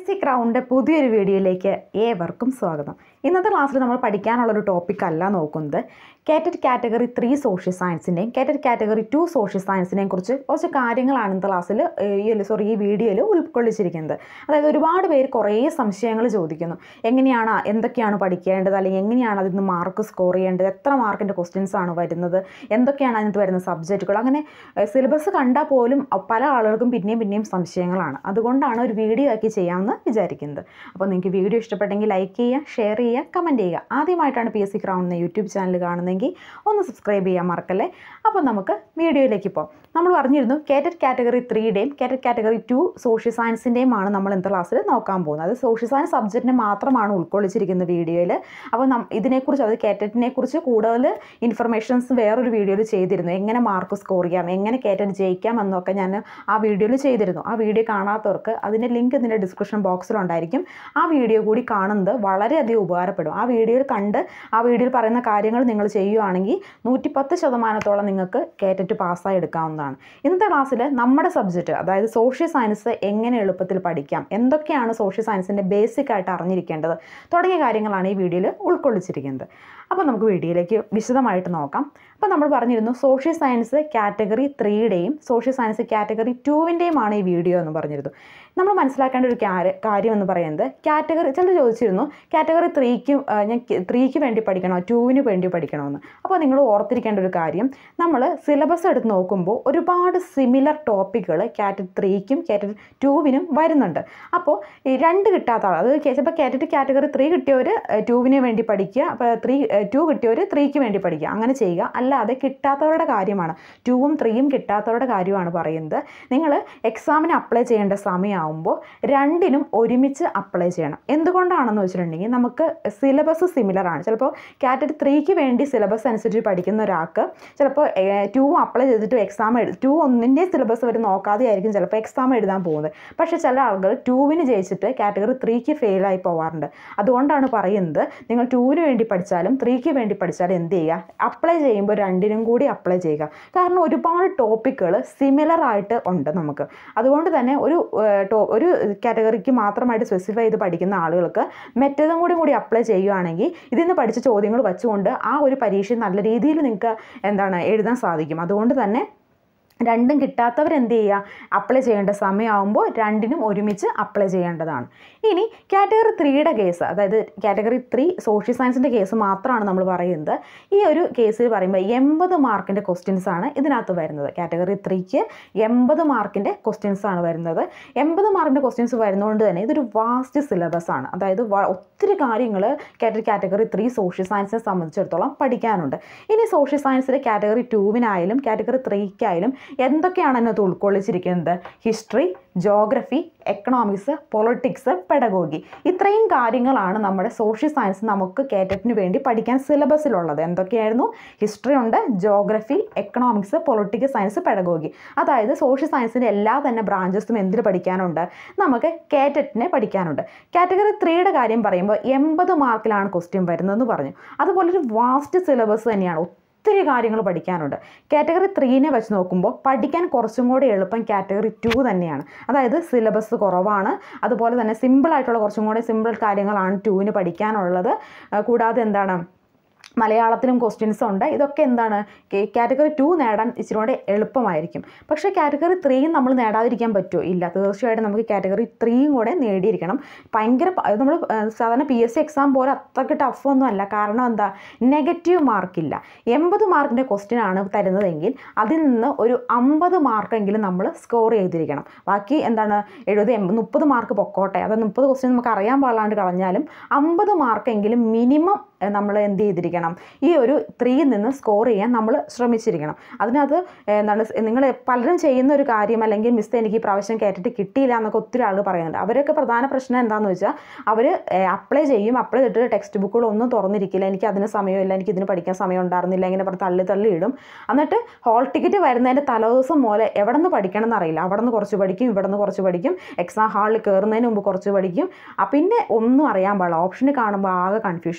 C ക്രൗണിൻ്റെ പുതിയൊരു വീഡിയോയിലേക്ക് ഏവർക്കും സ്വാഗതം ഇന്നത്തെ ക്ലാസ്സിൽ നമ്മൾ പഠിക്കാനുള്ളൊരു ടോപ്പിക് അല്ല നോക്കുന്നത് കാറ്റഡ് കാറ്റഗറി ത്രീ സോഷ്യൽ സയൻസിൻ്റെയും കാറ്റഡ് കാറ്റഗറി ടു സോഷ്യൽ സയൻസിനെയും കുറിച്ച് കുറച്ച് കാര്യങ്ങളാണ് ഇന്നത്തെ ക്ലാസ്സിൽ ഈ സോറി ഈ വീഡിയോയിൽ ഉൾക്കൊള്ളിച്ചിരിക്കുന്നത് അതായത് ഒരുപാട് പേര് കുറേ സംശയങ്ങൾ ചോദിക്കുന്നു എങ്ങനെയാണ് എന്തൊക്കെയാണ് പഠിക്കേണ്ടത് അല്ലെങ്കിൽ എങ്ങനെയാണ് അതിൽ നിന്ന് മാർക്ക് സ്കോർ ചെയ്യേണ്ടത് എത്ര മാർക്കിൻ്റെ ക്വസ്റ്റ്യൻസ് ആണ് വരുന്നത് എന്തൊക്കെയാണ് അതിനകത്ത് വരുന്ന സബ്ജക്റ്റുകൾ അങ്ങനെ സിലബസ് കണ്ടാൽ പോലും പല ആളുകൾക്കും പിന്നെയും പിന്നെയും സംശയങ്ങളാണ് അതുകൊണ്ടാണ് ഒരു വീഡിയോ ആക്കി ചെയ്യാമെന്ന് വിചാരിക്കുന്നത് അപ്പോൾ നിങ്ങൾക്ക് വീഡിയോ ഇഷ്ടപ്പെട്ടെങ്കിൽ ലൈക്ക് ചെയ്യുക ഷെയർ ചെയ്യുക കമൻറ്റ് ചെയ്യുക ആദ്യമായിട്ടാണ് പി എസ് സി ക്രൗൺ എന്ന യൂട്യൂബ് ചാനൽ കാണുന്നതെങ്കിൽ ഒന്ന് സബ്സ്ക്രൈബ് ചെയ്യാൻ മറക്കല്ലേ അപ്പോൾ നമുക്ക് വീഡിയോയിലേക്ക് പോകാം നമ്മൾ പറഞ്ഞിരുന്നു കാറ്റഡ് കാറ്റഗറി ത്രീയുടെയും കാറ്റഡ് കാറ്റഗറി ടു സോഷ്യൽ സയൻസിൻ്റെയും ആണ് നമ്മൾ ഇന്നത്തെ ക്ലാസ്സിൽ നോക്കാൻ പോകുന്നത് അത് സോഷ്യൽ സയൻസ് സബ്ജക്റ്റിനെ മാത്രമാണ് ഉൾക്കൊള്ളിച്ചിരിക്കുന്ന വീഡിയോയിൽ അപ്പോൾ നം ഇതിനെക്കുറിച്ച് അത് കാറ്ററ്റിനെ കുറിച്ച് കൂടുതൽ ഇൻഫർമേഷൻസ് വേറൊരു വീഡിയോയിൽ ചെയ്തിരുന്നു എങ്ങനെ മാർക്ക് സ്കോർ ചെയ്യാം എങ്ങനെ കാറ്റഡ് ജയിക്കാം എന്നൊക്കെ ഞാൻ ആ വീഡിയോയിൽ ചെയ്തിരുന്നു ആ വീഡിയോ കാണാത്തവർക്ക് അതിൻ്റെ ലിങ്ക് ഇതിൻ്റെ ഡിസ്ക്രിപ്ഷൻ ബോക്സിലുണ്ടായിരിക്കും ആ വീഡിയോ കൂടി കാണുന്നത് വളരെയധികം ഉപകാരപ്പെടും ആ വീഡിയോയിൽ കണ്ട് ആ വീഡിയോയിൽ പറയുന്ന കാര്യങ്ങൾ നിങ്ങൾ ചെയ്യുകയാണെങ്കിൽ നൂറ്റിപ്പത്ത് ശതമാനത്തോളം നിങ്ങൾക്ക് കേറ്ററ്റ് പാസ്സായി എടുക്കാവുന്നതാണ് ഇന്നത്തെ ക്ലാസ്സിൽ നമ്മുടെ സബ്ജക്റ്റ് അതായത് സോഷ്യൽ സയൻസ് എങ്ങനെ എളുപ്പത്തിൽ പഠിക്കാം എന്തൊക്കെയാണ് സോഷ്യൽ സയൻസിൻ്റെ ബേസിക് ആയിട്ട് അറിഞ്ഞിരിക്കേണ്ടത് തുടങ്ങിയ കാര്യങ്ങളാണ് ഈ വീഡിയോയിൽ ഉൾക്കൊള്ളിച്ചിരിക്കുന്നത് അപ്പോൾ നമുക്ക് വീഡിയോയിലേക്ക് വിശദമായിട്ട് നോക്കാം അപ്പോൾ നമ്മൾ പറഞ്ഞിരുന്നു സോഷ്യൽ സയൻസ് കാറ്റഗറി ത്രീയുടെയും സോഷ്യൽ സയൻസ് കാറ്റഗറി ടുവിൻ്റെയുമാണ് ഈ വീഡിയോ എന്ന് പറഞ്ഞിരുന്നു നമ്മൾ മനസ്സിലാക്കേണ്ട ഒരു കാര്യം എന്ന് പറയുന്നത് കാറ്റഗറി ചിലർ ചോദിച്ചിരുന്നു കാറ്റഗറി ത്രീക്ക് ഞാൻ ത്രീക്ക് വേണ്ടി പഠിക്കണോ ടുവിന് വേണ്ടി പഠിക്കണമെന്ന് അപ്പോൾ നിങ്ങൾ ഓർത്തിരിക്കേണ്ട ഒരു കാര്യം നമ്മൾ സിലബസ് എടുത്ത് നോക്കുമ്പോൾ ഒരുപാട് സിമിലർ ടോപ്പിക്കുകൾ കാറ്റഗറി ത്രീക്കും കാറ്റഗറി ടുവിനും വരുന്നുണ്ട് അപ്പോൾ ഈ രണ്ട് കിട്ടാത്ത ആൾ അത് ചിലപ്പോൾ കാറ്റഗറി കാറ്റഗറി ത്രീ കിട്ടിയവർ ടുവിന് വേണ്ടി പഠിക്കുക അപ്പോൾ ത്രീ ടു കിട്ടിയവർ ത്രീക്ക് വേണ്ടി പഠിക്കുക അങ്ങനെ ചെയ്യുക അല്ലാതെ കിട്ടാത്തവരുടെ കാര്യമാണ് ടുവും ത്രീയും കിട്ടാത്തവരുടെ കാര്യമാണ് പറയുന്നത് നിങ്ങൾ എക്സാമിന് അപ്ലൈ ചെയ്യേണ്ട സമയമാകുമ്പോൾ രണ്ടിനും ഒരുമിച്ച് അപ്ലൈ ചെയ്യണം എന്തുകൊണ്ടാണെന്ന് വെച്ചിട്ടുണ്ടെങ്കിൽ നമുക്ക് സിലബസ് സിമിലർ ആണ് ചിലപ്പോൾ കാറ്റഗറി ത്രീക്ക് വേണ്ടി സിലബസ് അനുസരിച്ച് പഠിക്കുന്ന ഒരാൾക്ക് ചിലപ്പോൾ ടു അപ്ലൈ ചെയ്തിട്ട് എക്സാം എഴു ടു ഒന്നിൻ്റെ സിലബസ് വരെ നോക്കാതെ ആയിരിക്കും ചിലപ്പോൾ എക്സാം എഴുതാൻ പോകുന്നത് പക്ഷേ ചില ആളുകൾ ടുവിന് ജയിച്ചിട്ട് കാറ്റഗറി ത്രീക്ക് ഫെയിലായി പോകാറുണ്ട് അതുകൊണ്ടാണ് പറയുന്നത് നിങ്ങൾ ടുവിന് വേണ്ടി പഠിച്ചാലും ത്രീക്ക് വേണ്ടി പഠിച്ചാലും എന്ത് ചെയ്യുക അപ്ലൈ ചെയ്യുമ്പോൾ രണ്ടിനും കൂടി അപ്ലൈ ചെയ്യുക കാരണം ഒരുപാട് ടോപ്പിക്കുകൾ സിമിലർ ആയിട്ട് ഉണ്ട് നമുക്ക് അതുകൊണ്ട് തന്നെ ഒരു ഒരു കാറ്റഗറിക്ക് മാത്രമായിട്ട് സ്പെസിഫൈ ചെയ്ത് പഠിക്കുന്ന ആളുകൾക്ക് മറ്റേതും കൂടി കൂടി അപ്ലൈ ചെയ്യുകയാണെങ്കിൽ ഇതിൽ നിന്ന് പഠിച്ച ചോദ്യങ്ങൾ വെച്ചുകൊണ്ട് ആ ഒരു പരീക്ഷ നല്ല രീതിയിൽ നിങ്ങൾക്ക് എന്താണ് എഴുതാൻ സാധിക്കും അതുകൊണ്ട് തന്നെ രണ്ടും കിട്ടാത്തവർ എന്ത് ചെയ്യുക അപ്ലൈ ചെയ്യേണ്ട സമയമാകുമ്പോൾ രണ്ടിനും ഒരുമിച്ച് അപ്ലൈ ചെയ്യേണ്ടതാണ് ഇനി കാറ്റഗറി ത്രീയുടെ കേസ് അതായത് കാറ്റഗറി ത്രീ സോഷ്യൽ സയൻസിൻ്റെ കേസ് മാത്രമാണ് നമ്മൾ പറയുന്നത് ഈ ഒരു കേസിൽ പറയുമ്പോൾ എൺപത് മാർക്കിൻ്റെ ക്വസ്റ്റ്യൻസ് ആണ് ഇതിനകത്ത് വരുന്നത് കാറ്റഗറി ത്രീക്ക് എൺപത് മാർക്കിൻ്റെ ക്വസ്റ്റ്യൻസ് ആണ് വരുന്നത് എൺപത് മാർക്കിൻ്റെ ക്വസ്റ്റ്യൻസ് വരുന്നതുകൊണ്ട് തന്നെ ഇതൊരു വാസ്റ്റ് സിലബസ് ആണ് അതായത് ഒത്തിരി കാര്യങ്ങൾ കാറ്റഗറി കാറ്റഗറി ത്രീ സോഷ്യൽ സയൻസിനെ സംബന്ധിച്ചിടത്തോളം പഠിക്കാനുണ്ട് ഇനി സോഷ്യൽ സയൻസിൽ കാറ്റഗറി ടൂവിനായാലും കാറ്റഗറി ത്രീക്കായാലും എന്തൊക്കെയാണ് അതിനകത്ത് ഉൾക്കൊള്ളിച്ചിരിക്കുന്നത് history geography economics politics pedagogy ഇത്രയും കാര്യങ്ങളാണ് നമ്മുടെ സോഷ്യൽ സയൻസ് നമുക്ക് കേറ്ററ്റിന് വേണ്ടി പഠിക്കാൻ സിലബസിലുള്ളത് എന്തൊക്കെയായിരുന്നു ഹിസ്റ്ററി ഉണ്ട് geography economics political science pedagogy അതായത് സോഷ്യൽ സയൻസിൻ്റെ എല്ലാ തന്നെ ബ്രാഞ്ചസും എന്തിന് പഠിക്കാനുണ്ട് നമുക്ക് കേറ്ററ്റിനെ പഠിക്കാനുണ്ട് കാറ്റഗറി ത്രീയുടെ കാര്യം പറയുമ്പോൾ എൺപത് മാർക്കിലാണ് ക്വസ്റ്റ്യൻ വരുന്നതെന്ന് പറഞ്ഞു അതുപോലെ ഒരു വാസ്റ്റ് സിലബസ് തന്നെയാണ് ഒത്തിരി കാര്യങ്ങൾ പഠിക്കാനുണ്ട് കാറ്റഗറി ത്രീനെ വെച്ച് നോക്കുമ്പോൾ പഠിക്കാൻ കുറച്ചും കൂടി എളുപ്പം കാറ്റഗറി ടു തന്നെയാണ് അതായത് സിലബസ് കുറവാണ് അതുപോലെ തന്നെ സിമ്പിളായിട്ടുള്ള കുറച്ചും കൂടി സിമ്പിൾ കാര്യങ്ങളാണ് ടുവിന് പഠിക്കാനുള്ളത് കൂടാതെ എന്താണ് മലയാളത്തിലും ക്വസ്റ്റ്യൻസ് ഉണ്ട് ഇതൊക്കെ എന്താണ് കാറ്റഗറി ടു നേടാൻ ഇച്ചിരി കൂടെ എളുപ്പമായിരിക്കും പക്ഷേ കാറ്റഗറി ത്രീയും നമ്മൾ നേടാതിരിക്കാൻ പറ്റുമോ ഇല്ല തീർച്ചയായിട്ടും നമുക്ക് കാറ്റഗറി ത്രീയും കൂടെ നേടിയിരിക്കണം ഭയങ്കര നമ്മൾ സാധാരണ പി എസ് സി എക്സാം പോലെ അത്രയ്ക്ക് ടഫൊന്നും അല്ല കാരണം എന്താ നെഗറ്റീവ് മാർക്കില്ല എൺപത് മാർക്കിൻ്റെ ക്വസ്റ്റ്യൻ ആണ് തരുന്നതെങ്കിൽ അതിൽ നിന്ന് ഒരു അമ്പത് മാർക്കെങ്കിലും നമ്മൾ സ്കോർ ചെയ്തിരിക്കണം ബാക്കി എന്താണ് എഴുപത് എൺപത് മുപ്പത് മാർക്ക് പൊക്കോട്ടെ അത് മുപ്പത് ക്വസ്റ്റ്യൻ നമുക്ക് അറിയാൻ പാടില്ലാണ്ട് കളഞ്ഞാലും അമ്പത് മാർക്കെങ്കിലും മിനിമം നമ്മൾ എന്ത് ചെയ്തിരിക്കണം ഈ ഒരു ത്രീയിൽ നിന്ന് സ്കോർ ചെയ്യാൻ നമ്മൾ ശ്രമിച്ചിരിക്കണം അതിനകത്ത് എന്താണ് നിങ്ങൾ പലരും ചെയ്യുന്ന ഒരു കാര്യം അല്ലെങ്കിൽ മിസ് എനിക്ക് ഈ പ്രാവശ്യം കയറ്റിട്ട് കിട്ടിയില്ല എന്നൊക്കെ ഒത്തിരി ആൾ പറയുന്നുണ്ട് അവരൊക്കെ പ്രധാന പ്രശ്നം എന്താണെന്ന് വെച്ചാൽ അവർ അപ്ലൈ ചെയ്യും അപ്ലൈ ചെയ്തിട്ട് ടെക്സ്റ്റ് ബുക്കുകളൊന്നും തുറന്നിരിക്കില്ല എനിക്ക് അതിന് സമയമില്ല എനിക്ക് ഇതിന് പഠിക്കാൻ സമയം ഉണ്ടായിരുന്നില്ല ഇങ്ങനെ പറഞ്ഞ് തള്ളി തള്ളി ഇടും എന്നിട്ട് ഹോൾ ടിക്കറ്റ് വരുന്നതിൻ്റെ തലേദിവസം പോലെ എവിടെ നിന്ന് പഠിക്കണം എന്നറിയില്ല അവിടെ നിന്ന് കുറച്ച് പഠിക്കും ഇവിടെ നിന്ന് കുറച്ച് പഠിക്കും എക്സാം ഹാളിൽ കയറുന്നതിന് മുമ്പ് കുറച്ച് പഠിക്കും പിന്നെ ഒന്നും അറിയാൻ പാടില്ല ഓപ്ഷന് കാണുമ്പോൾ ആകെ കൺഫ്യൂഷൻ അതാണ്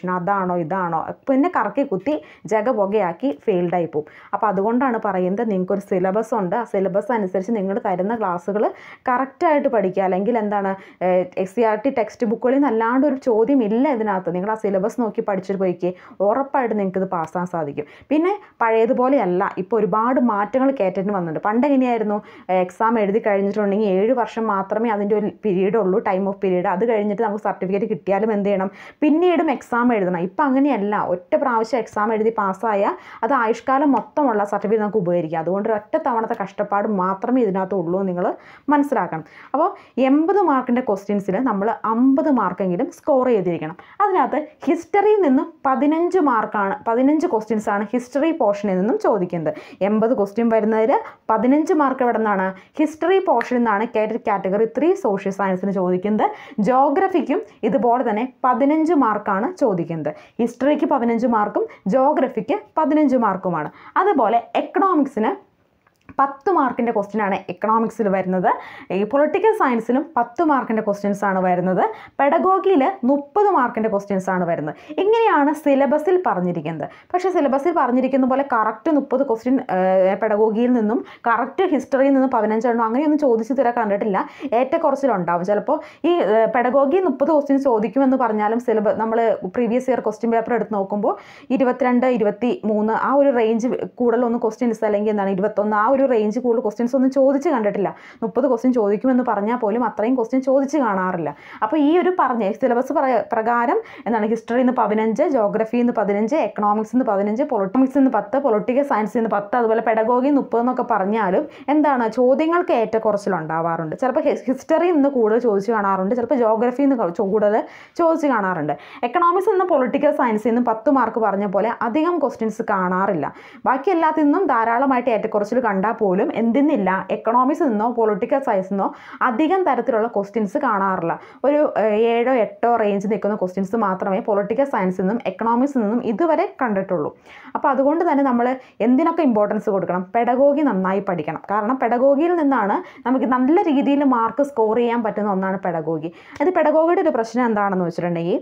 അതാണോ ഇതാണോ പിന്നെ കറക്കി കുത്തി ജഗപുകയാക്കി ഫെയിൽഡായി പോകും അപ്പോൾ അതുകൊണ്ടാണ് പറയുന്നത് നിങ്ങൾക്കൊരു സിലബസ് ഉണ്ട് ആ സിലബസ് അനുസരിച്ച് നിങ്ങൾ തരുന്ന ക്ലാസ്സുകൾ കറക്റ്റായിട്ട് പഠിക്കുക അല്ലെങ്കിൽ എന്താണ് S C R T text ബുക്കുകളിൽ നിന്ന് അല്ലാണ്ട് ഒരു ചോദ്യം ഇല്ല ഇതിനകത്ത് നിങ്ങൾ ആ സിലബസ് നോക്കി പഠിച്ചിട്ട് പോയിക്കേ ഉറപ്പായിട്ട് നിങ്ങൾക്ക് ഇത് പാസ്സാൻ സാധിക്കും പിന്നെ പഴയതുപോലെയല്ല ഇപ്പോൾ ഒരുപാട് മാറ്റങ്ങൾ കയറ്റേണ്ടി വന്നിട്ടുണ്ട് പണ്ട് എങ്ങനെയായിരുന്നു എക്സാം എഴുതി കഴിഞ്ഞിട്ടുണ്ടെങ്കിൽ ഏഴ് വർഷം മാത്രമേ അതിൻ്റെ ഒരു പീരീഡ് ഉള്ളൂ ടൈം ഓഫ് പീരീഡ് അത് കഴിഞ്ഞിട്ട് നമുക്ക് സർട്ടിഫിക്കറ്റ് കിട്ടിയാലും എന്ത് ചെയ്യണം പിന്നീടും എക്സാം എഴുതണം ഇപ്പം അങ്ങനെയല്ല ഒറ്റ പ്രാവശ്യം എക്സാം എഴുതി പാസ്സായാൽ അത് ആയുഷ്കാലം മൊത്തമുള്ള സർട്ടിഫിക്കറ്റ് നമുക്ക് ഉപകരിക്കാം അതുകൊണ്ട് ഒറ്റ തവണത്തെ കഷ്ടപ്പാട് മാത്രമേ ഇതിനകത്ത് ഉള്ളൂ നിങ്ങൾ മനസ്സിലാക്കണം അപ്പോൾ എൺപത് മാർക്കിൻ്റെ ക്വസ്റ്റ്യൻസിൽ നമ്മൾ അമ്പത് മാർക്കെങ്കിലും സ്കോർ ചെയ്തിരിക്കണം അതിനകത്ത് ഹിസ്റ്ററിയിൽ നിന്നും പതിനഞ്ച് മാർക്കാണ് പതിനഞ്ച് ക്വസ്റ്റ്യൻസ് ആണ് ഹിസ്റ്ററി പോർഷനിൽ നിന്നും ചോദിക്കുന്നത് എൺപത് ക്വസ്റ്റ്യൻ വരുന്നതിൽ പതിനഞ്ച് മാർക്ക് എവിടെ നിന്നാണ് ഹിസ്റ്ററി പോർഷനിൽ നിന്നാണ് കേറ്റഡ് കാറ്റഗറി ത്രീ സോഷ്യൽ സയൻസിന് ചോദിക്കുന്നത് ജോഗ്രഫിക്കും ഇതുപോലെ തന്നെ പതിനഞ്ച് മാർക്കാണ് ചോദിക്കുന്നത് ഹിസ്റ്ററിക്ക് പതിനഞ്ച് മാർക്കും ജോഗ്രഫിക്ക് പതിനഞ്ച് മാർക്കുമാണ് അതുപോലെ എക്കണോമിക്സിന് പത്ത് മാർക്കിൻ്റെ ക്വസ്റ്റ്യനാണ് എക്കണോമിക്സിൽ വരുന്നത് ഈ പൊളിറ്റിക്കൽ സയൻസിലും പത്ത് മാർക്കിൻ്റെ ക്വസ്റ്റ്യൻസ് ആണ് വരുന്നത് പെഡഗോഗിയിൽ മുപ്പത് മാർക്കിൻ്റെ ക്വസ്റ്റ്യൻസ് ആണ് വരുന്നത് ഇങ്ങനെയാണ് സിലബസിൽ പറഞ്ഞിരിക്കുന്നത് പക്ഷേ സിലബസിൽ പറഞ്ഞിരിക്കുന്ന പോലെ കറക്റ്റ് മുപ്പത് ക്വസ്റ്റ്യൻ പെഡഗോഗിയിൽ നിന്നും കറക്റ്റ് ഹിസ്റ്ററിയിൽ നിന്നും പതിനഞ്ചെണ്ണം അങ്ങനെയൊന്നും ചോദിച്ചു തരാൻ കണ്ടിട്ടില്ല ഏറ്റക്കുറച്ചിലുണ്ടാവും ചിലപ്പോൾ ഈ പെഡഗോഗി മുപ്പത് ക്വസ്റ്റ്യൻ ചോദിക്കുമെന്ന് പറഞ്ഞാലും സിലബസ് നമ്മൾ പ്രീവിയസ് ഇയർ ക്വസ്റ്റ്യൻ പേപ്പർ എടുത്ത് നോക്കുമ്പോൾ ഇരുപത്തിരണ്ട് ഇരുപത്തി മൂന്ന് ആ ഒരു റേഞ്ച് കൂടുതലൊന്നും ക്വസ്റ്റ്യൻസ് അല്ലെങ്കിൽ എന്താണ് ഇരുപത്തൊന്ന് ആ ഒരു റേഞ്ച് കൂടുതൽ ക്വസ്റ്റ്യൻസ് ഒന്നും ചോദിച്ച് കണ്ടിട്ടില്ല മുപ്പത് ക്വസ്റ്റ്യൻ ചോദിക്കുമെന്ന് പറഞ്ഞാൽ പോലും അത്രയും ക്വസ്റ്റ്യൻ ചോദിച്ച് കാണാറില്ല അപ്പോൾ ഈ ഒരു പറഞ്ഞ സിലബസ് പ്രകാരം എന്താണ് ഹിസ്റ്ററിയിൽ നിന്ന് പതിനഞ്ച് ജോഗ്രഫിയിൽ നിന്ന് പതിനഞ്ച് എക്കണോമിക്സിൽ നിന്ന് പതിനഞ്ച് പൊളിറ്റിക്സിൽ നിന്ന് പത്ത് പൊളിറ്റിക്കൽ സയൻസിൽ നിന്ന് പത്ത് അതുപോലെ പെഡഗോഗി മുപ്പത് എന്നൊക്കെ പറഞ്ഞാലും എന്താണ് ചോദ്യങ്ങൾക്ക് ഏറ്റക്കുറച്ചിലുണ്ടാവാറുണ്ട് ചിലപ്പോൾ ഹിസ്റ്ററിയിൽ നിന്ന് കൂടുതൽ ചോദിച്ച് കാണാറുണ്ട് ചിലപ്പോൾ ജോഗ്രഫിയിൽ നിന്ന് കൂടുതൽ ചോദിച്ച് കാണാറുണ്ട് എക്കണോമിക്സിൽ നിന്ന് പൊളിറ്റിക്കൽ സയൻസിൽ നിന്നും പത്ത് മാർക്ക് പറഞ്ഞ പോലെ അധികം ക്വസ്റ്റ്യൻസ് കാണാറില്ല ബാക്കി എല്ലാത്തിൽ നിന്നും ധാരാളമായിട്ട് ഏറ്റക്കുറച്ചിൽ കണ്ടാൽ പോലും എന്തിന്നില്ല എക്കണോമിക്സിൽ നിന്നോ പൊളിറ്റിക്കൽ സയൻസിൽ നിന്നോ അധികം തരത്തിലുള്ള ക്വസ്റ്റ്യൻസ് കാണാറില്ല ഒരു ഏഹ്, ഏഴോ എട്ടോ റേഞ്ച് നിൽക്കുന്ന ക്വസ്റ്റ്യൻസ് മാത്രമേ പൊളിറ്റിക്കൽ സയൻസിൽ നിന്നും എക്കണോമിക്സിൽ നിന്നും ഇതുവരെ കണ്ടിട്ടുള്ളൂ അപ്പോൾ അതുകൊണ്ട് തന്നെ നമ്മൾ എന്തിനൊക്കെ ഇമ്പോർട്ടൻസ് കൊടുക്കണം പെഡഗോഗി നന്നായി പഠിക്കണം കാരണം പെഡഗോഗിയിൽ നിന്നാണ് നമുക്ക് നല്ല രീതിയിൽ മാർക്ക് സ്കോർ ചെയ്യാൻ പറ്റുന്ന ഒന്നാണ് പെഡഗോഗി അത് പെഡഗോഗിയുടെ ഒരു പ്രശ്നം എന്താണെന്ന് വെച്ചിട്ടുണ്ടെങ്കിൽ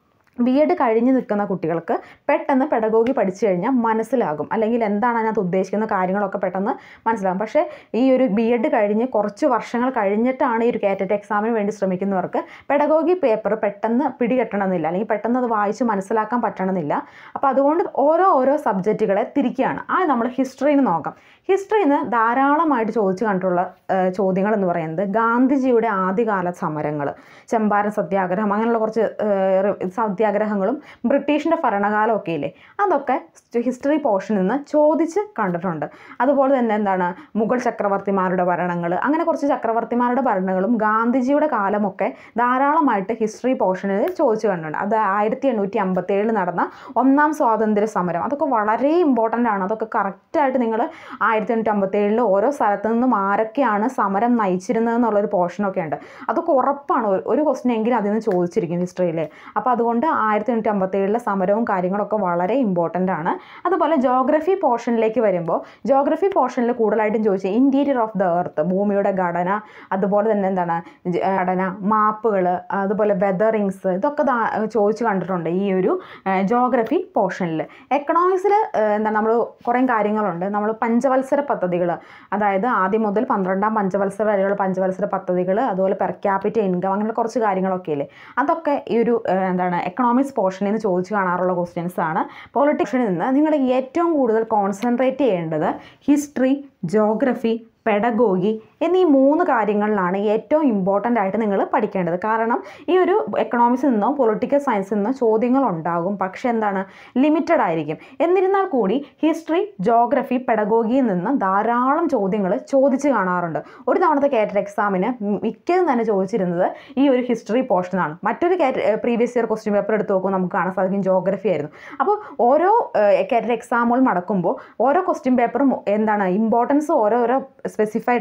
ബി എഡ് കഴിഞ്ഞ് നിൽക്കുന്ന കുട്ടികൾക്ക് പെട്ടെന്ന് പെഡഗോഗി പഠിച്ചു കഴിഞ്ഞാൽ മനസ്സിലാകും അല്ലെങ്കിൽ എന്താണ് അതിനകത്ത് ഉദ്ദേശിക്കുന്ന കാര്യങ്ങളൊക്കെ പെട്ടെന്ന് മനസ്സിലാകും പക്ഷേ ഈ ഒരു ബി എഡ് കഴിഞ്ഞ് കുറച്ച് വർഷങ്ങൾ കഴിഞ്ഞിട്ടാണ് ഈ ഒരു കാറ്ററ്റ് എക്സാമിന് വേണ്ടി ശ്രമിക്കുന്നവർക്ക് പെഡഗോഗി പേപ്പർ പെട്ടെന്ന് പിടികെട്ടണമെന്നില്ല അല്ലെങ്കിൽ പെട്ടെന്ന് അത് വായിച്ച് മനസ്സിലാക്കാൻ പറ്റണമെന്നില്ല അപ്പോൾ അതുകൊണ്ട് ഓരോ ഓരോ സബ്ജക്റ്റുകളെ തിരിക്കുകയാണ് ആ നമ്മൾ ഹിസ്റ്ററിന്ന് നോക്കാം ഹിസ്റ്ററിയിൽ നിന്ന് ധാരാളമായിട്ട് ചോദിച്ചു കണ്ടിട്ടുള്ള ഏഹ്, ചോദ്യങ്ങൾ എന്ന് പറയുന്നത് ഗാന്ധിജിയുടെ ആദ്യകാല സമരങ്ങൾ ചമ്പാരൻ സത്യാഗ്രഹം അങ്ങനെയുള്ള കുറച്ച് ഏഹ്, സത്യാഗ്രഹങ്ങളും ബ്രിട്ടീഷിൻ്റെ ഭരണകാലമൊക്കെ ഇല്ലേ അതൊക്കെ ഹിസ്റ്ററി പോർഷനിൽ നിന്ന് ചോദിച്ച് കണ്ടിട്ടുണ്ട് അതുപോലെ തന്നെ എന്താണ് മുഗൾ ചക്രവർത്തിമാരുടെ ഭരണങ്ങൾ അങ്ങനെ കുറച്ച് ചക്രവർത്തിമാരുടെ ഭരണങ്ങളും ഗാന്ധിജിയുടെ കാലമൊക്കെ ധാരാളമായിട്ട് ഹിസ്റ്ററി പോർഷനിൽ ചോദിച്ചു കണ്ടിട്ടുണ്ട് അത് ആയിരത്തി എണ്ണൂറ്റി അമ്പത്തി ഏഴിൽ നടന്ന ഒന്നാം സ്വാതന്ത്ര്യ സമരം അതൊക്കെ വളരെ ഇമ്പോർട്ടൻ്റ് ആണ് അതൊക്കെ കറക്റ്റായിട്ട് നിങ്ങൾ ആയിരത്തി എണ്ണൂറ്റി അമ്പത്തി ഏഴിൽ ഓരോ സ്ഥലത്തു നിന്നും ആരൊക്കെയാണ് സമരം നയിച്ചിരുന്നത് എന്നുള്ളൊരു പോർഷനൊക്കെ ഉണ്ട് അതൊക്കെ ഉറപ്പാണ് ഒരു- ഒരു ക്വസ്റ്റ്യൻ എങ്കിലും അതിൽ നിന്ന് ചോദിച്ചിരിക്കും ഹിസ്റ്ററിയിൽ അപ്പോൾ അതുകൊണ്ട് ആയിരത്തി എണ്ണൂറ്റി അമ്പത്തി ഏഴിലെ സമരവും കാര്യങ്ങളൊക്കെ വളരെ ഇമ്പോർട്ടൻ്റ് ആണ് അതുപോലെ ജോഗ്രഫി പോർഷനിലേക്ക് വരുമ്പോൾ ജോഗ്രഫി പോർഷനിൽ കൂടുതലായിട്ടും ചോദിച്ചത് ഇൻറ്റീരിയർ ഓഫ് ദ എർത്ത് ഭൂമിയുടെ ഘടന അതുപോലെ തന്നെ എന്താണ് ജ- ഘടന മാപ്പുകൾ അതുപോലെ വെതറിങ്സ് ഇതൊക്കെ ദാ- ചോദിച്ച് കണ്ടിട്ടുണ്ട് ഈ ഒരു ജോഗ്രഫി പോർഷനിൽ എക്കണോമിക്സിൽ എന്താണ് നമ്മൾ കുറേ കാര്യങ്ങളുണ്ട് നമ്മൾ പഞ്ചവത്സര പദ്ധതികൾ അതായത് ആദ്യം മുതൽ പന്ത്രണ്ടാം പഞ്ചവത്സര വരെയുള്ള പഞ്ചവത്സര പദ്ധതികൾ അതുപോലെ പെർ ക്യാപിറ്റ ഇൻകം അങ്ങനെ കുറച്ച് കാര്യങ്ങളൊക്കെ ഇല്ലേ അതൊക്കെ ഈ ഒരു ഏഹ്, എന്താണ് എക്കണോമിക്സ് പോർഷനിൽ നിന്ന് ചോദിച്ച് കാണാറുള്ള ക്വസ്റ്റ്യൻസ് ആണ് പൊളിറ്റിക്സിൽ നിന്ന് നിങ്ങൾ ഏറ്റവും കൂടുതൽ കോൺസെൻട്രേറ്റ് ചെയ്യേണ്ടത് ഹിസ്റ്ററി ജോഗ്രഫി പെഡഗോഗി എന്നീ മൂന്ന് കാര്യങ്ങളിലാണ് ഏറ്റവും ഇമ്പോർട്ടൻ്റ് ആയിട്ട് നിങ്ങൾ പഠിക്കേണ്ടത് കാരണം ഈ ഒരു എക്കണോമിക്സിൽ നിന്നോ പൊളിറ്റിക്കൽ സയൻസിൽ നിന്നോ ചോദ്യങ്ങൾ ഉണ്ടാകും പക്ഷെ എന്താണ് ലിമിറ്റഡ് ആയിരിക്കും എന്നിരുന്നാൽ കൂടി ഹിസ്റ്ററി ജോഗ്രഫി പെഡഗോഗിയിൽ നിന്ന് ധാരാളം ചോദ്യങ്ങൾ ചോദിച്ച് കാണാറുണ്ട് ഒരു തവണത്തെ കാറ്റർ എക്സാമിന് മിക്കതും തന്നെ ചോദിച്ചിരുന്നത് ഈ ഒരു ഹിസ്റ്ററി പോർഷനാണ് മറ്റൊരു പ്രീവിയസ് ഇയർ ക്വസ്റ്റ്യൻ പേപ്പർ എടുത്ത് നോക്കുമ്പോൾ നമുക്ക് കാണാൻ സാധിക്കും ജോഗ്രഫി ആയിരുന്നു അപ്പോൾ ഓരോ കാറ്റർ എക്സാമുകൾ നടക്കുമ്പോൾ ഓരോ ക്വസ്റ്റ്യൻ പേപ്പറും എന്താണ് ഇമ്പോർട്ടൻസ് ഓരോരോ സ്പെസിഫൈ ആയിട്ടുള്ള ബ്രാഞ്ചിന്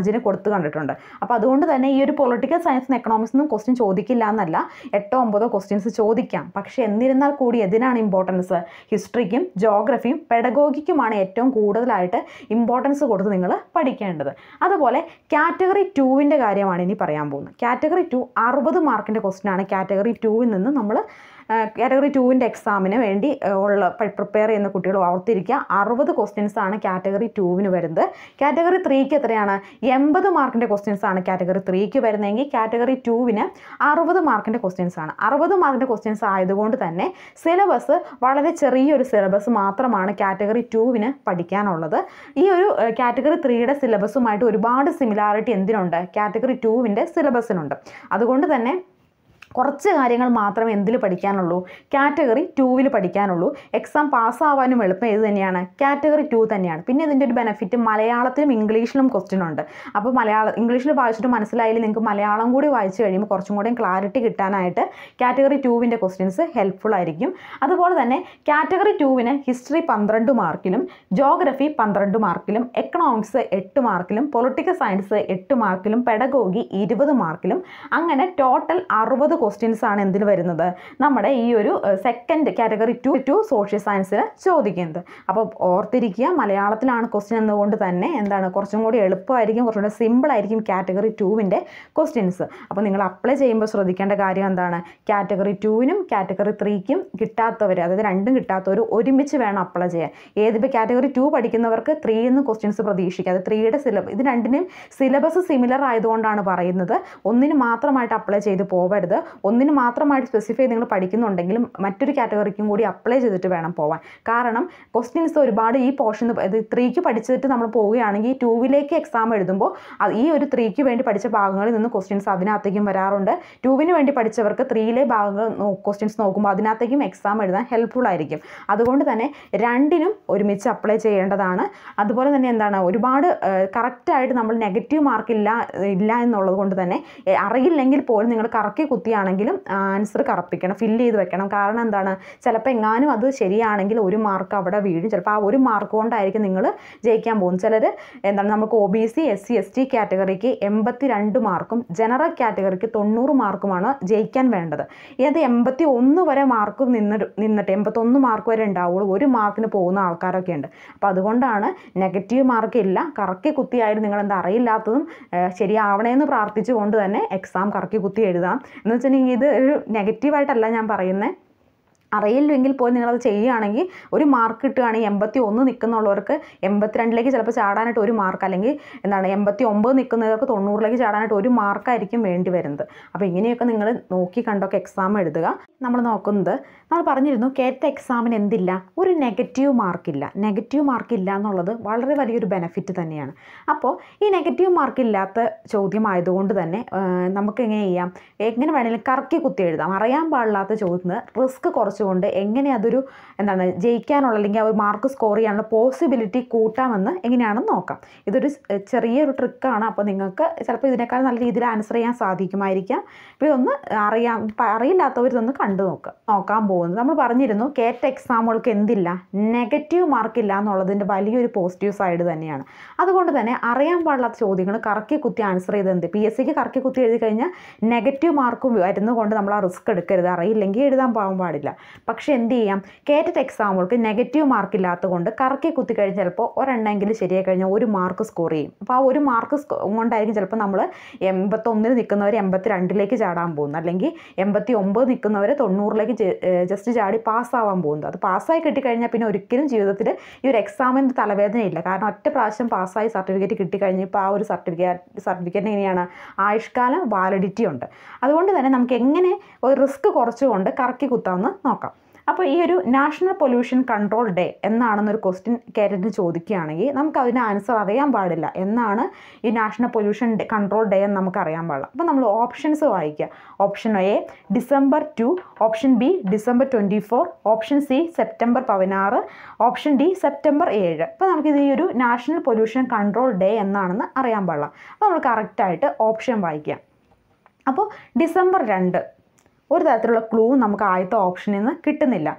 ബ്രാഞ്ചിന് കൊടുത്ത് കണ്ടിട്ടുണ്ട് അപ്പോൾ അതുകൊണ്ട് തന്നെ ഈ ഒരു പൊളിറ്റിക്കൽ സയൻസിന് എക്കണോമിക്സിനും ക്വസ്റ്റ്യൻ ചോദിക്കില്ല എന്നല്ല എട്ടോ ഒമ്പതോ ക്വസ്റ്റ്യൻസ് ചോദിക്കാം പക്ഷേ എന്നിരുന്നാൽ കൂടി എന്തിനാണ് ഇമ്പോർട്ടൻസ് ഹിസ്റ്ററിക്കും ജോഗ്രഫിയും പെഡഗോഗിക്കുമാണ് ഏറ്റവും കൂടുതലായിട്ട് ഇമ്പോർട്ടൻസ് കൊടുത്ത് നിങ്ങൾ പഠിക്കേണ്ടത് അതുപോലെ കാറ്റഗറി ടുവിൻ്റെ കാര്യമാണ് ഇനി പറയാൻ പോകുന്നത് കാറ്റഗറി ടു അറുപത് മാർക്കിൻ്റെ ക്വസ്റ്റ്യൻ ആണ് കാറ്റഗറി ടുവിൽ നിന്ന് നമ്മൾ കാറ്റഗറി ടുവിൻ്റെ എക്സാമിന് വേണ്ടി ഏഹ്, ഉള്ള പ്രിപ്പയർ ചെയ്യുന്ന കുട്ടികൾ ഓർത്തിരിക്കുക അറുപത് ക്വസ്റ്റ്യൻസ് ആണ് കാറ്റഗറി ടുവിന് വരുന്നത് കാറ്റഗറി ത്രീക്ക് എത്രയാണ് എൺപത് മാർക്കിൻ്റെ ക്വസ്റ്റ്യൻസ് ആണ് കാറ്റഗറി ത്രീക്ക് വരുന്നതെങ്കിൽ കാറ്റഗറി ടുവിന് അറുപത് മാർക്കിൻ്റെ ക്വസ്റ്റ്യൻസ് ആണ് അറുപത് മാർക്കിൻ്റെ ക്വസ്റ്റ്യൻസ് ആയതുകൊണ്ട് തന്നെ സിലബസ് വളരെ ചെറിയൊരു സിലബസ് മാത്രമാണ് കാറ്റഗറി ടുവിന് പഠിക്കാനുള്ളത് ഈ ഒരു കാറ്റഗറി ത്രീയുടെ സിലബസുമായിട്ട് ഒരുപാട് സിമിലാരിറ്റി എന്തിനുണ്ട് കാറ്റഗറി ടുവിൻ്റെ സിലബസിനുണ്ട് അതുകൊണ്ട് തന്നെ കുറച്ച് കാര്യങ്ങൾ മാത്രമേ എന്തിൽ പഠിക്കാനുള്ളൂ കാറ്റഗറി ടൂവിൽ പഠിക്കാനുള്ളൂ എക്സാം പാസ്സാവാനും എളുപ്പം ഇത് തന്നെയാണ് കാറ്റഗറി ടു തന്നെയാണ് പിന്നെ ഇതിൻ്റെ ഒരു ബെനിഫിറ്റ് മലയാളത്തിലും ഇംഗ്ലീഷിലും ക്വസ്റ്റ്യൻ ഉണ്ട് അപ്പോൾ മലയാളം ഇംഗ്ലീഷിൽ വായിച്ചിട്ട് മനസ്സിലായില്ല നിങ്ങൾക്ക് മലയാളം കൂടി വായിച്ച് കഴിയുമ്പോൾ കുറച്ചും കൂടി ക്ലാരിറ്റി കിട്ടാനായിട്ട് കാറ്റഗറി ടൂവിൻ്റെ ക്വസ്റ്റ്യൻസ് ഹെൽപ്ഫുൾ ആയിരിക്കും അതുപോലെ തന്നെ കാറ്റഗറി ടൂവിന് ഹിസ്റ്ററി പന്ത്രണ്ട് മാർക്കിലും ജോഗ്രഫി പന്ത്രണ്ട് മാർക്കിലും എക്കണോമിക്സ് എട്ട് മാർക്കിലും പൊളിറ്റിക്കൽ സയൻസ് എട്ട് മാർക്കിലും പെഡഗോഗി ഇരുപത് മാർക്കിലും അങ്ങനെ ടോട്ടൽ അറുപത് ക്വസ്റ്റ്യൻസ് ആണ് എന്തിന് വരുന്നത് നമ്മുടെ ഈ ഒരു second category two two social സയൻസിന് ചോദിക്കുന്നത് അപ്പോൾ ഓർത്തിരിക്കുക മലയാളത്തിലാണ് ക്വസ്റ്റ്യൻ എന്നതുകൊണ്ട് തന്നെ എന്താണ് കുറച്ചും കൂടി എളുപ്പമായിരിക്കും കുറച്ചും കൂടി സിമ്പിൾ ആയിരിക്കും കാറ്റഗറി ടുവിൻ്റെ ക്വസ്റ്റ്യൻസ് അപ്പോൾ നിങ്ങൾ അപ്ലൈ ചെയ്യുമ്പോൾ ശ്രദ്ധിക്കേണ്ട കാര്യം എന്താണ് കാറ്റഗറി ടുവിനും കാറ്റഗറി ത്രീക്കും കിട്ടാത്തവർ അതായത് രണ്ടും കിട്ടാത്തവർ ഒരുമിച്ച് വേണം അപ്ലൈ ചെയ്യാൻ ഏതിപ്പോൾ കാറ്റഗറി ടു പഠിക്കുന്നവർക്ക് ത്രീയിൽ നിന്ന് ക്വസ്റ്റ്യൻസ് പ്രതീക്ഷിക്കുക അത് ത്രീയുടെ സിലബസ് ഇത് രണ്ടിനും സിലബസ് സിമിലർ ആയതുകൊണ്ടാണ് പറയുന്നത് ഒന്നിന് മാത്രമായിട്ട് അപ്ലൈ ചെയ്ത് പോവരുത് ഒന്നിന് മാത്രമായിട്ട് സ്പെസിഫൈ നിങ്ങൾ പഠിക്കുന്നുണ്ടെങ്കിലും മറ്റൊരു കാറ്റഗറിക്കും കൂടി അപ്ലൈ ചെയ്തിട്ട് വേണം പോവാൻ കാരണം ക്വസ്റ്റ്യൻസ് ഒരുപാട് ഈ പോർഷൻ ഇത് ത്രീക്ക് പഠിച്ചിട്ട് നമ്മൾ പോവുകയാണെങ്കിൽ ടൂവിലേക്ക് എക്സാം എഴുതുമ്പോൾ അത് ഈ ഒരു ത്രീക്ക് വേണ്ടി പഠിച്ച ഭാഗങ്ങളിൽ നിന്ന് ക്വസ്റ്റ്യൻസ് അതിനകത്തേക്കും വരാറുണ്ട് ടൂവിന് വേണ്ടി പഠിച്ചവർക്ക് ത്രീയിലെ ഭാഗങ്ങൾ ക്വസ്റ്റ്യൻസ് നോക്കുമ്പോൾ അതിനകത്തേക്കും എക്സാം എഴുതാൻ ഹെൽപ്ഫുൾ ആയിരിക്കും അതുകൊണ്ട് തന്നെ രണ്ടിനും ഒരുമിച്ച് അപ്ലൈ ചെയ്യേണ്ടതാണ് അതുപോലെ തന്നെ എന്താണ് ഒരുപാട് കറക്റ്റായിട്ട് നമ്മൾ നെഗറ്റീവ് മാർക്ക് ഇല്ല ഇല്ല എന്നുള്ളത് കൊണ്ട് തന്നെ എ, അറിയില്ലെങ്കിൽ പോലും നിങ്ങൾ കറക്കി കുത്തിയാണെങ്കിലും ആൻസർ കറപ്പിക്കണം ഫില്ല് ചെയ്ത് വെക്കണം കാരണം എന്താണ് ചിലപ്പോൾ എങ്ങാനും അത് ശരിയാണെങ്കിൽ ഒരു മാർക്ക് അവിടെ വീഴും ചിലപ്പോൾ ആ ഒരു മാർക്ക് കൊണ്ടായിരിക്കും നിങ്ങൾ ജയിക്കാൻ പോകുന്നത് ചിലർ എന്താണ് നമുക്ക് O B C S C S T കാറ്റഗറിക്ക് എൺപത്തി രണ്ട് മാർക്കും ജനറൽ കാറ്റഗറിക്ക് തൊണ്ണൂറ് മാർക്കുമാണ് ജയിക്കാൻ വേണ്ടത് ഇത് എൺപത്തി ഒന്ന് വരെ മാർക്ക് നിന്നിട്ട് നിന്നിട്ട് എൺപത്തൊന്ന് മാർക്ക് വരെ ഉണ്ടാവുള്ളൂ ഒരു മാർക്കിന് പോകുന്ന ആൾക്കാരൊക്കെ ഉണ്ട് അപ്പോൾ അതുകൊണ്ടാണ് നെഗറ്റീവ് മാർക്ക് ഇല്ല കറക്കി കുത്തിയായിട്ട് നിങ്ങൾ എന്താ അറിയില്ലാത്തതും ഏഹ്, ശരിയാവണേന്ന് പ്രാർത്ഥിച്ചുകൊണ്ട് തന്നെ എക്സാം കറക്കി കുത്തി എഴുതാം എന്ന് വെച്ചിട്ടുണ്ടെങ്കിൽ ഇത് ഒരു നെഗറ്റീവായിട്ടല്ല ഞാൻ പറയുന്നത് അറിയില്ലെങ്കിൽ പോലും നിങ്ങളത് ചെയ്യുകയാണെങ്കിൽ ഒരു മാർക്ക് കിട്ടുകയാണെങ്കിൽ എൺപത്തി ഒന്ന് നിൽക്കുന്നുള്ളവർക്ക് എൺപത്തിരണ്ടിലേക്ക് ചിലപ്പോൾ ചാടാനായിട്ട് ഒരു മാർക്ക് അല്ലെങ്കിൽ എന്താണ് എൺപത്തി ഒമ്പത് നിൽക്കുന്നവർക്ക് തൊണ്ണൂറിലേക്ക് ചാടാനായിട്ട് ഒരു മാർക്കായിരിക്കും വേണ്ടി വരുന്നത് അപ്പോൾ ഇങ്ങനെയൊക്കെ നിങ്ങൾ നോക്കി കണ്ടൊക്കെ എക്സാം എഴുതുക നമ്മൾ നോക്കുന്നത് നമ്മൾ പറഞ്ഞിരുന്നു കേട്ട എക്സാമിന് എന്തില്ല ഒരു നെഗറ്റീവ് മാർക്കില്ല നെഗറ്റീവ് മാർക്ക് ഇല്ല എന്നുള്ളത് വളരെ വലിയൊരു ബെനിഫിറ്റ് തന്നെയാണ് അപ്പോൾ ഈ നെഗറ്റീവ് മാർക്ക് ഇല്ലാത്ത ചോദ്യമായതുകൊണ്ട് തന്നെ ആ, നമുക്ക് എങ്ങനെ ചെയ്യാം എങ്ങനെ വേണമെങ്കിലും കറക്കി കുത്തി എഴുതാം അറിയാൻ പാടില്ലാത്ത ചോദ്യത്തിന് റിസ്ക് കുറച്ചുകൊണ്ട് എങ്ങനെ അതൊരു എന്താണ് ജയിക്കാനുള്ള അല്ലെങ്കിൽ ആ ഒരു മാർക്ക് സ്കോർ ചെയ്യാനുള്ള പോസിബിലിറ്റി കൂട്ടാമെന്ന് എങ്ങനെയാണെന്ന് നോക്കാം ഇതൊരു സ്- ചെറിയൊരു ട്രിക്കാണ് അപ്പോൾ നിങ്ങൾക്ക് ചിലപ്പോൾ ഇതിനേക്കാൾ നല്ല രീതിയിൽ ആൻസർ ചെയ്യാൻ സാധിക്കുമായിരിക്കാം അപ്പോൾ ഇതൊന്ന് അറിയാം പ- അറിയില്ലാത്തവർ ഇതൊന്ന് കണ്ടു നോക്കുക നോക്കാൻ പോകുന്നത് നമ്മൾ പറഞ്ഞിരുന്നു കേട്ട എക്സാമുകൾക്ക് എന്തില്ല നെഗറ്റീവ് മാർക്ക് ഇല്ല എന്നുള്ളതിൻ്റെ വലിയൊരു പോസിറ്റീവ് സൈഡ് തന്നെയാണ് അതുകൊണ്ട് തന്നെ അറിയാൻ പാടില്ലാത്ത ചോദ്യങ്ങൾ കറക്കി കുത്തി ആൻസർ ചെയ്ത് എന്ത് പി എസ് സിക്ക് കറക്കി കുത്തി എഴുതി കഴിഞ്ഞാൽ നെഗറ്റീവ് മാർക്ക് വരുന്നതുകൊണ്ട് നമ്മൾ ആ റിസ്ക് എടുക്കരുത് അറിയില്ലെങ്കിൽ എഴുതാൻ പോകാൻ പാടില്ല പക്ഷേ എന്ത് ചെയ്യാം കേറ്ററ്റ് എക്സാമുകൾക്ക് നെഗറ്റീവ് മാർക്ക് ഇല്ലാത്തത് കൊണ്ട് കറക്കി കുത്തി കഴിഞ്ഞാൽ ചിലപ്പോൾ ഒരെണ്ണമെങ്കിലും ശരിയായി കഴിഞ്ഞാൽ ഒരു മാർക്ക് സ്കോർ ചെയ്യും അപ്പോൾ ആ ഒരു മാർക്ക് കൊണ്ടായിരിക്കും ചിലപ്പോൾ നമ്മൾ എൺപത്തൊന്നിൽ നിൽക്കുന്നവർ എൺപത്തി രണ്ടിലേക്ക് ചാടാൻ പോകുന്നത് അല്ലെങ്കിൽ എൺപത്തി ഒമ്പത് നിൽക്കുന്നവർ തൊണ്ണൂറിലേക്ക് ജസ്റ്റ് ചാടി പാസ്സാവാൻ പോകുന്നത് അത് പാസ്സായി കിട്ടിക്കഴിഞ്ഞാൽ പിന്നെ ഒരിക്കലും ജീവിതത്തിൽ ഈ ഒരു എക്സാമിൻ്റെ തലവേദനയില്ല കാരണം ഒറ്റ പ്രാവശ്യം പാസ്സായി സർട്ടിഫിക്കറ്റ് കിട്ടിക്കഴിഞ്ഞപ്പോൾ ആ ഒരു സർട്ടിഫിക്കറ്റ് സർട്ടിഫിക്കറ്റിന് എങ്ങനെയാണ് ആയുഷ്കാലം വാലിഡിറ്റി ഉണ്ട് അതുകൊണ്ട് തന്നെ നമുക്ക് എങ്ങനെ ഒരു റിസ്ക് കുറച്ചുകൊണ്ട് കറക്കി കുത്താമെന്ന് നോക്കാം അപ്പോൾ ഈ ഒരു നാഷണൽ പൊല്യൂഷൻ കൺട്രോൾ ഡേ എന്നാണെന്നൊരു ക്വസ്റ്റ്യൻ കേരളത്തിൽ ചോദിക്കുകയാണെങ്കിൽ നമുക്ക് അതിന് ആൻസർ അറിയാൻ പാടില്ല എന്നാണ് ഈ നാഷണൽ പൊല്യൂഷൻ കൺട്രോൾ ഡേ എന്ന് നമുക്ക് അറിയാൻ പാടില്ല അപ്പോൾ നമ്മൾ ഓപ്ഷൻസ് വായിക്കുക option A December two option B December twenty four option C September പതിനാറ് ഓപ്ഷൻ ഡി സെപ്റ്റംബർ ഏഴ് അപ്പോൾ നമുക്കിത് ഈ ഒരു നാഷണൽ പൊല്യൂഷൻ കൺട്രോൾ ഡേ എന്നാണെന്ന് അറിയാൻ പാടില്ല അപ്പോൾ നമ്മൾ കറക്റ്റായിട്ട് ഓപ്ഷൻ വായിക്കുക അപ്പോൾ ഡിസംബർ രണ്ട് ഒരു തരത്തിലുള്ള ക്ലൂ നമുക്ക് ആദ്യത്തെ ഓപ്ഷനിൽ നിന്ന് കിട്ടുന്നില്ല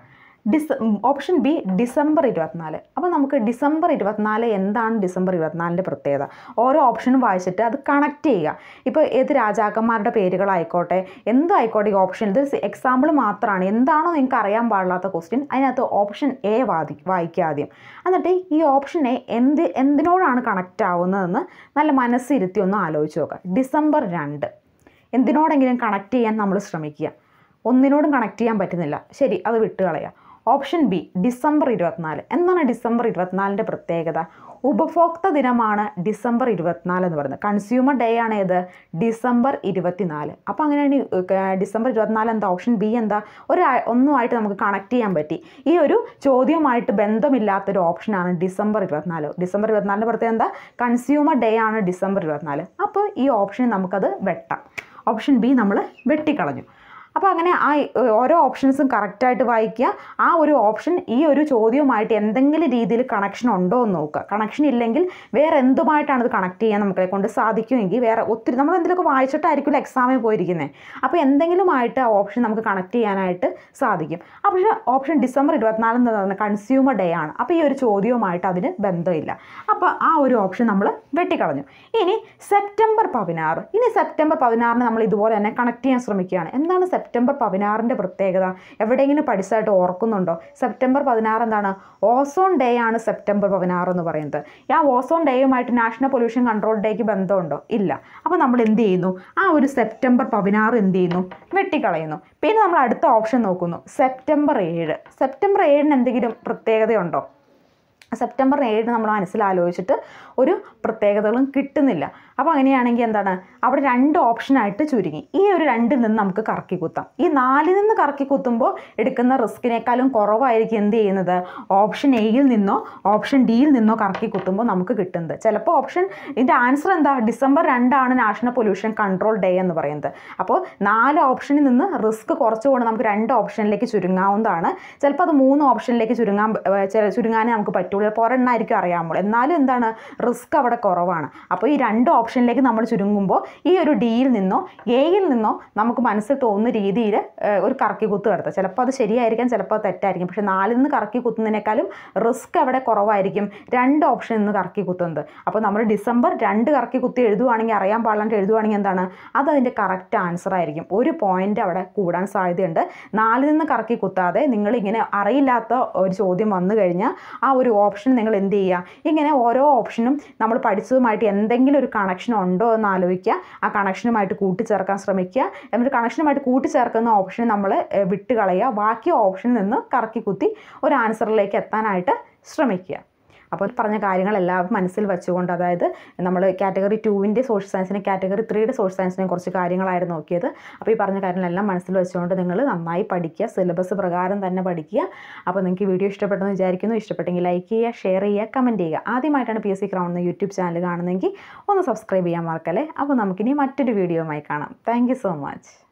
ഡിസ ഓപ്ഷൻ ബി ഡിസംബർ ഇരുപത്തിനാല് അപ്പോൾ നമുക്ക് ഡിസംബർ ഇരുപത്തിനാല് എന്താണ് ഡിസംബർ ഇരുപത്തിനാലിൻ്റെ പ്രത്യേകത ഓരോ ഓപ്ഷനും വായിച്ചിട്ട് അത് കണക്ട് ചെയ്യുക ഇപ്പോൾ ഏത് രാജാക്കന്മാരുടെ പേരുകളായിക്കോട്ടെ എന്തോ ആയിക്കോട്ടെ ഈ ഓപ്ഷൻ ഇത് എക്സാമ്പിൾ മാത്രമാണ് എന്താണോ നിങ്ങൾക്ക് അറിയാൻ പാടില്ലാത്ത ക്വസ്റ്റ്യൻ അതിനകത്ത് ഓപ്ഷൻ എ വാതി വായിക്കുക ആദ്യം എന്നിട്ട് ഈ ഓപ്ഷൻ എ എന്ത് എന്തിനോടാണ് കണക്റ്റ് ആവുന്നതെന്ന് നല്ല മനസ്സിരുത്തി ഒന്ന് ആലോചിച്ച് നോക്കുക ഡിസംബർ രണ്ട് എന്തിനോടെങ്കിലും കണക്ട് ചെയ്യാൻ നമ്മൾ ശ്രമിക്കുക ഒന്നിനോടും കണക്ട് ചെയ്യാൻ പറ്റുന്നില്ല ശരി അത് വിട്ടുകളയുക ഓപ്ഷൻ ബി ഡിസംബർ ഇരുപത്തിനാല് എന്താണ് ഡിസംബർ ഇരുപത്തിനാലിൻ്റെ പ്രത്യേകത ഉപഭോക്തൃ ദിനമാണ് ഡിസംബർ ഇരുപത്തിനാല് എന്ന് പറയുന്നത് കൺസ്യൂമർ ഡേ ആണ് ഏത് ഡിസംബർ ഇരുപത്തിനാല് അപ്പോൾ അങ്ങനെയാണ് ഡിസംബർ ഇരുപത്തിനാല് എന്താ ഓപ്ഷൻ ബി എന്താ ഒരു ആ- ഒന്നുമായിട്ട് നമുക്ക് കണക്ട് ചെയ്യാൻ പറ്റി ഈ ഒരു ചോദ്യവുമായിട്ട് ബന്ധമില്ലാത്തൊരു ഓപ്ഷനാണ് ഡിസംബർ ഇരുപത്തിനാല് ഡിസംബർ ഇരുപത്തിനാലിൻ്റെ പ്രത്യേകത എന്താ കൺസ്യൂമർ ഡേ ആണ് ഡിസംബർ ഇരുപത്തിനാല് അപ്പോൾ ഈ ഓപ്ഷൻ നമുക്കത് വെട്ടാം ഓപ്ഷൻ ബി നമ്മൾ വെട്ടിക്കളഞ്ഞു അപ്പോൾ അങ്ങനെ ആ ഏഹ്, ഓരോ ഓപ്ഷൻസും കറക്റ്റായിട്ട് വായിക്കുക ആ ഒരു ഓപ്ഷൻ ഈ ഒരു ചോദ്യവുമായിട്ട് എന്തെങ്കിലും രീതിയിൽ കണക്ഷൻ ഉണ്ടോ എന്ന് നോക്കുക കണക്ഷൻ ഇല്ലെങ്കിൽ വേറെ എന്തുമായിട്ടാണ് ഇത് കണക്ട് ചെയ്യാൻ നമ്മളെ കൊണ്ട് സാധിക്കുമെങ്കിൽ വേറെ ഒത്തിരി നമ്മൾ എന്തെങ്കിലുമൊക്കെ വായിച്ചിട്ടായിരിക്കില്ല എക്സാമിൽ പോയിരിക്കുന്നത് അപ്പോൾ എന്തെങ്കിലുമായിട്ട് ആ ഓപ്ഷൻ നമുക്ക് കണക്ട് ചെയ്യാനായിട്ട് സാധിക്കും അപ്പോൾ ഓപ്ഷൻ ഡിസംബർ ഇരുപത്തിനാല് എന്ന് പറയുന്നത് കൺസ്യൂമർ ഡേ ആണ് അപ്പോൾ ഈ ഒരു ചോദ്യവുമായിട്ട് അതിന് ബന്ധമില്ല അപ്പോൾ ആ ഒരു ഓപ്ഷൻ നമ്മൾ വെട്ടിക്കളഞ്ഞു ഇനി സെപ്റ്റംബർ പതിനാറ് ഇനി സെപ്റ്റംബർ പതിനാറിന് നമ്മൾ ഇതുപോലെ തന്നെ കണക്ട് ചെയ്യാൻ ശ്രമിക്കുകയാണ് എന്താണ് സെപ്റ്റംബർ പതിനാറിൻ്റെ പ്രത്യേകത എവിടെയെങ്കിലും പഠിച്ചതായിട്ട് ഓർക്കുന്നുണ്ടോ സെപ്റ്റംബർ പതിനാറ് എന്താണ് ഓസോൺ ഡേ ആണ് സെപ്റ്റംബർ പതിനാറ് എന്ന് പറയുന്നത് ഈ ആ ഓസോൺ ഡേയുമായിട്ട് നാഷണൽ പൊല്യൂഷൻ കൺട്രോൾ ഡേക്ക് ബന്ധമുണ്ടോ ഇല്ല അപ്പോൾ നമ്മൾ എന്ത് ചെയ്യുന്നു ആ ഒരു സെപ്റ്റംബർ പതിനാറ് എന്ത് ചെയ്യുന്നു വെട്ടിക്കളയുന്നു പിന്നെ നമ്മൾ അടുത്ത ഓപ്ഷൻ നോക്കുന്നു സെപ്റ്റംബർ ഏഴ് സെപ്റ്റംബർ ഏഴിന് എന്തെങ്കിലും പ്രത്യേകതയുണ്ടോ സെപ്റ്റംബർ ഏഴിന് നമ്മൾ മനസ്സിലാലോചിച്ചിട്ട് ഒരു പ്രത്യേകതകളും കിട്ടുന്നില്ല അപ്പോൾ അങ്ങനെയാണെങ്കിൽ എന്താണ് അവിടെ രണ്ട് ഓപ്ഷനായിട്ട് ചുരുങ്ങി ഈ ഒരു രണ്ടിൽ നിന്ന് നമുക്ക് കറക്കി കുത്താം ഈ നാലിൽ നിന്ന് കറക്കി കുത്തുമ്പോൾ എടുക്കുന്ന റിസ്കിനേക്കാളും കുറവായിരിക്കും എന്ത് ചെയ്യുന്നത് ഓപ്ഷൻ എയിൽ നിന്നോ ഓപ്ഷൻ ഡിയിൽ നിന്നോ കറക്കി കുത്തുമ്പോൾ നമുക്ക് കിട്ടുന്നത് ചിലപ്പോൾ ഓപ്ഷൻ ഇതിൻ്റെ ആൻസർ എന്താ ഡിസംബർ രണ്ടാണ് നാഷണൽ പൊല്യൂഷൻ കൺട്രോൾ ഡേ എന്ന് പറയുന്നത് അപ്പോൾ നാല് ഓപ്ഷനിൽ നിന്ന് റിസ്ക് കുറച്ചുകൊണ്ട് നമുക്ക് രണ്ട് ഓപ്ഷനിലേക്ക് ചുരുങ്ങാവുന്നതാണ് ചിലപ്പോൾ അത് മൂന്ന് ഓപ്ഷനിലേക്ക് ചുരുങ്ങാൻ ഏർ ചെ- ചുരുങ്ങാനേ നമുക്ക് പറ്റുള്ളൂ ചിലപ്പോൾ ഒരെണ്ണമായിരിക്കും അറിയാമോ എന്നാലും എന്താണ് റിസ്ക് അവിടെ കുറവാണ് അപ്പോൾ ഈ രണ്ട് ഓപ്ഷനിലേക്ക് നമ്മൾ ചുരുങ്ങുമ്പോൾ ഈ ഒരു ഡിയിൽ നിന്നോ എയിൽ നിന്നോ നമുക്ക് മനസ്സിൽ തോന്നുന്ന രീതിയിൽ ഒരു കറക്കി കുത്ത് കിടത്തുക ചിലപ്പോൾ അത് ശരിയായിരിക്കാം ചിലപ്പോൾ അത് തെറ്റായിരിക്കും പക്ഷേ നാലിൽ നിന്ന് കറക്കി കുത്തുന്നതിനേക്കാളും റിസ്ക് അവിടെ കുറവായിരിക്കും രണ്ട് ഓപ്ഷനിൽ നിന്ന് കറക്കി കുത്തുന്നത് അപ്പോൾ നമ്മൾ ഡിസംബർ രണ്ട് കറക്കി കുത്തി എഴുതുവാണെങ്കിൽ അറിയാൻ പാടില്ലാണ്ട് എഴുതുവാണെങ്കിൽ എന്താണ് അത് അതിൻ്റെ കറക്റ്റ് ആൻസർ ആയിരിക്കും ഒരു പോയിന്റ് അവിടെ കൂടാൻ സാധ്യതയുണ്ട് നാലിൽ നിന്ന് കറക്കി കുത്താതെ നിങ്ങൾ ഇങ്ങനെ അറിയില്ലാത്ത ഒരു ചോദ്യം വന്നു കഴിഞ്ഞാൽ ആ ഒരു ഓപ്ഷൻ നിങ്ങൾ എന്ത് ചെയ്യുക ഇങ്ങനെ ഓരോ ഓപ്ഷനും നമ്മൾ പഠിച്ചതുമായിട്ട് എന്തെങ്കിലും ഒരു കണക്ഷൻ ഉണ്ടോ എന്ന് ആലോചിക്കുക ആ കണക്ഷനുമായിട്ട് കൂട്ടിച്ചേർക്കാൻ ശ്രമിക്കുക എന്നിട്ട് കണക്ഷനുമായിട്ട് കൂട്ടിച്ചേർക്കുന്ന ഓപ്ഷൻ നമ്മൾ വിട്ട് കളയുക ബാക്കി ഓപ്ഷനിൽ നിന്ന് കറക്കി കുത്തി ഒരു ആൻസറിലേക്ക് എത്താനായിട്ട് ശ്രമിക്കുക അപ്പോൾ പറഞ്ഞ കാര്യങ്ങളെല്ലാം മനസ്സിൽ വെച്ചുകൊണ്ട് അതായത് നമ്മൾ കാറ്റഗറി ടുവിൻ്റെ സോഷ്യൽ സയൻസിനെ കാറ്റഗറി ത്രീയുടെ സോഷ്യൽ സയൻസിനെ കുറച്ച് കാര്യങ്ങളായിരുന്നു നോക്കിയത് അപ്പോൾ ഈ പറഞ്ഞ കാര്യങ്ങളെല്ലാം മനസ്സിൽ വെച്ചുകൊണ്ട് നിങ്ങൾ നന്നായി പഠിക്കുക സിലബസ് പ്രകാരം തന്നെ പഠിക്കുക അപ്പോൾ നിങ്ങൾക്ക് ഈ വീഡിയോ ഇഷ്ടപ്പെട്ടെന്ന് വിചാരിക്കുന്നു ഇഷ്ടപ്പെട്ടെങ്കിൽ ലൈക്ക് ചെയ്യുക ഷെയർ ചെയ്യുക കമൻറ്റ് ചെയ്യുക ആദ്യമായിട്ടാണ് പി എസ് സി ക്രൗൺ എന്ന യൂട്യൂബ് ചാനൽ കാണുന്നതെങ്കിൽ ഒന്ന് സബ്സ്ക്രൈബ് ചെയ്യാൻ മറക്കല്ലേ അപ്പോൾ നമുക്കിനി മറ്റൊരു വീഡിയോയുമായി കാണാം താങ്ക് സോ മച്ച്